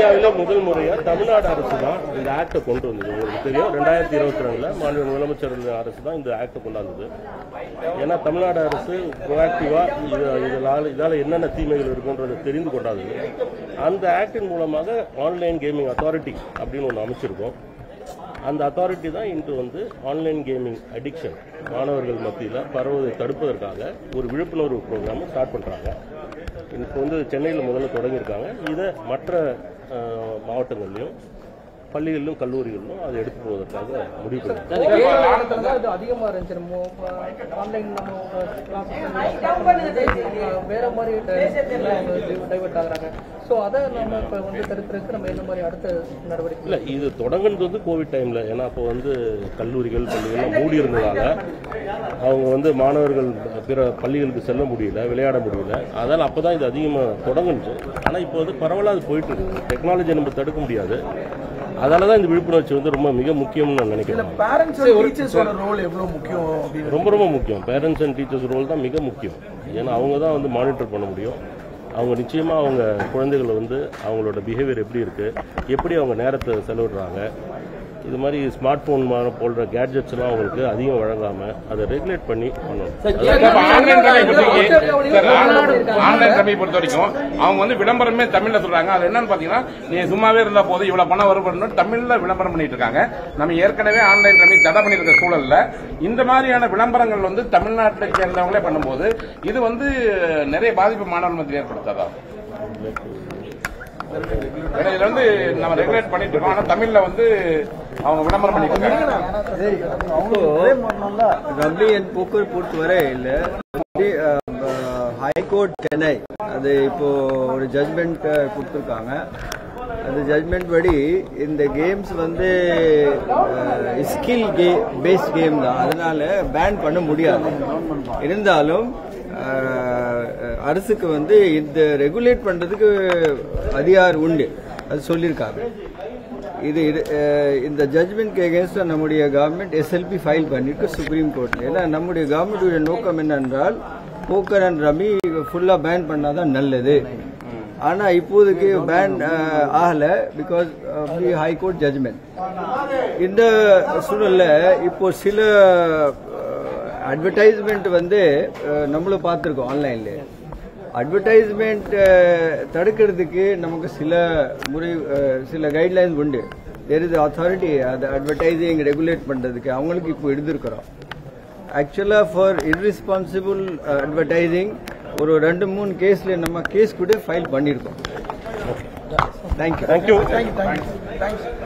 இந்தியாவிலே முதல் முறையா தமிழ்நாடு அரசு தான் இந்த ஆக்டை கொண்டு வந்தது உங்களுக்கு தெரியும் ரெண்டாயிரத்தி இருபத்தி ரெண்டுல மாநில முதலமைச்சர் அரசு தான் இந்த ஆக்டை கொண்டாந்தது ஏன்னா தமிழ்நாடு அரசு ப்ரோஆக்டிவா இது இதனால் இதால என்னென்ன தீமைகள் இருக்குன்றதை தெரிந்து கொண்டாதது அந்த ஆக்டின் மூலமாக ஆன்லைன் கேமிங் அத்தாரிட்டி அப்படின்னு ஒன்று அமைச்சிருக்கோம் அந்த அத்தாரிட்டி தான் இன்று வந்து ஆன்லைன் கேமிங் அடிக்ஷன் மாணவர்கள் மத்தியில் பரவுவதை தடுப்பதற்காக ஒரு விழிப்புணர்வு ப்ரோக்ராம் ஸ்டார்ட் பண்ணுறாங்க இப்போ வந்து சென்னையில் முதல்ல தொடங்கியிருக்காங்க இதை மற்ற அஹ், மாவட்டங்கள்லையும் பள்ளிகளிலும் கல்லூரிகளிலும் அதை எடுத்து போவதற்காக முடிவு பண்ணிருக்காங்க கேரளத்துல தான் இது அதிகமா இருந்துச்சு நம்ம ஆன்லைன் நம்ம கிளாஸ் வேற மாதிரி டைவர்ட் ஆகுறாங்க ஸோ அதை நம்ம இப்போ வந்து தடுக்கிறதுக்கு நம்ம என்ன மாதிரி அடுத்த நடவடிக்கை இல்லை இது தொடங்குனது வந்து கோவிட் டைமில் ஏன்னா அப்போ வந்து கல்லூரிகள் பள்ளிகள்லாம் மூடி இருந்ததால அவங்க வந்து மாணவர்கள் பிற பள்ளிகளுக்கு செல்ல முடியல விளையாட முடியல அதனால் அப்போ தான் இது அதிகமாக தொடங்குனுச்சு ஆனால் இப்போ வந்து பரவலாக அது போயிட்டு இருக்கு டெக்னாலஜியை நம்ம தடுக்க முடியாது அதனால தான் இந்த விழிப்புணர்ச்சி வந்து ரொம்ப மிக முக்கியம்னு நான் நினைக்கிறேன் பேரண்ட்ஸ் டீச்சர்ஸோட ரோல் எவ்வளவு முக்கியம் அப்படின்னு ரொம்ப ரொம்ப முக்கியம் பேரண்ட்ஸ் அண்ட் டீச்சர்ஸ் ரோல் தான் மிக முக்கியம் ஏன்னா அவங்க தான் வந்து மானிட்டர் பண்ண முடியும் அவங்க நிச்சயமாக அவங்க குழந்தைகளை வந்து அவங்களோட பிஹேவியர் எப்படி இருக்குது எப்படி அவங்க நேரத்தை செலவிடுறாங்க இது மாதிரி ஸ்மார்ட் ஃபோன் போன்ற கேட்ஜெட்ஸ் எல்லாம் அவங்களுக்கு அதிகம் வழங்காமல் அதை ரெகுலேட் பண்ணி பண்ணணும் இப்ப ஆன்லைன் ரம்மி பொறுத்த வரைக்கும் சார், ஆன்லைன் ஆன்லைன் ரம்மி பொறுத்த வரைக்கும் அவங்க வந்து விளம்பரமே தமிழ்ல சொல்றாங்க அது என்னன்னு பாத்தீங்கன்னா நீ சும்மாவே இருந்தா போதும் இவ்வளவு பணம் வரும் தமிழ்ல விளம்பரம் பண்ணிட்டு இருக்காங்க நம்ம ஏற்கனவே ஆன்லைன் ரம்மி தடை பண்ணிருக்க சூழல்ல இந்த மாதிரியான விளம்பரங்கள் வந்து தமிழ்நாட்டை சேர்ந்தவங்களே பண்ணும்போது இது வந்து நிறைய பாதிப்பு மாணவர் மத்தியில் ஏற்படுத்தாதா ஏன்னா இதுல வந்து நம்ம ரெகுலேட் பண்ணிட்டு இருக்கோம் ஆனா தமிழ்ல வந்து அவங்க விளம்பரம் பண்ணிட்டு இருக்காங்க ரம்மி அண்ட் போக்கர் பொறுத்தவரை இல்ல ஹைகோர்ட் சென்னை அது இப்போ ஒரு ஜட்மெண்ட் கொடுத்துருக்காங்க அந்த ஜட்மெண்ட் படி இந்த கேம்ஸ் வந்து ஸ்கில் கே பேஸ்ட் கேம் தான் அதனால பேன் பண்ண முடியாது இருந்தாலும் அஹ், அரசுக்கு வந்து இந்த ரெகுலேட் பண்றதுக்கு அதிகாரம் உண்டு அது சொல்லியிருக்காங்க இது இது, அஹ், இந்த ஜட்மெண்ட் எகேன்ஸ்ட் நம்முடைய கவர்மெண்ட் எஸ்எல்பி ஃபைல் பண்ணிருக்கு சுப்ரீம் கோர்ட்ல ஏன்னா நம்முடைய கவர்மெண்டுடைய நோக்கம் என்னென்றால் போக்கர் அண்ட் ரம்மி ஃபுல்லா பேன் பண்ணாதான் நல்லது ஆனா இப்போதைக்கு பேன் ஆகல பிகாஸ் தி ஹைகோர்ட் ஜட்மெண்ட் இந்த சூழல்ல இப்போ சில அட்வர்டைஸ்மெண்ட் வந்து அஹ், நம்மளும் பார்த்துருக்கோம் ஆன்லைன்ல அட்வர்டைஸ்மெண்ட் தடுக்கிறதுக்கு நமக்கு சில முறை அஹ், சில கைட்லைன்ஸ் உண்டு தெர் இஸ் அத்தாரிட்டி அது அட்வர்டைசிங் ரெகுலேட் பண்றதுக்கு அவங்களுக்கு இப்போ எடுத்திருக்கிறோம் ஆக்சுவலா ஃபார் இர்ரெஸ்பான்சிபிள் அட்வர்டைசிங் ஒரு ரெண்டு மூணு கேஸ்ல நம்ம கேஸ் கூட ஃபைல் பண்ணியிருக்கோம் thank you thank you thank you thank you thanks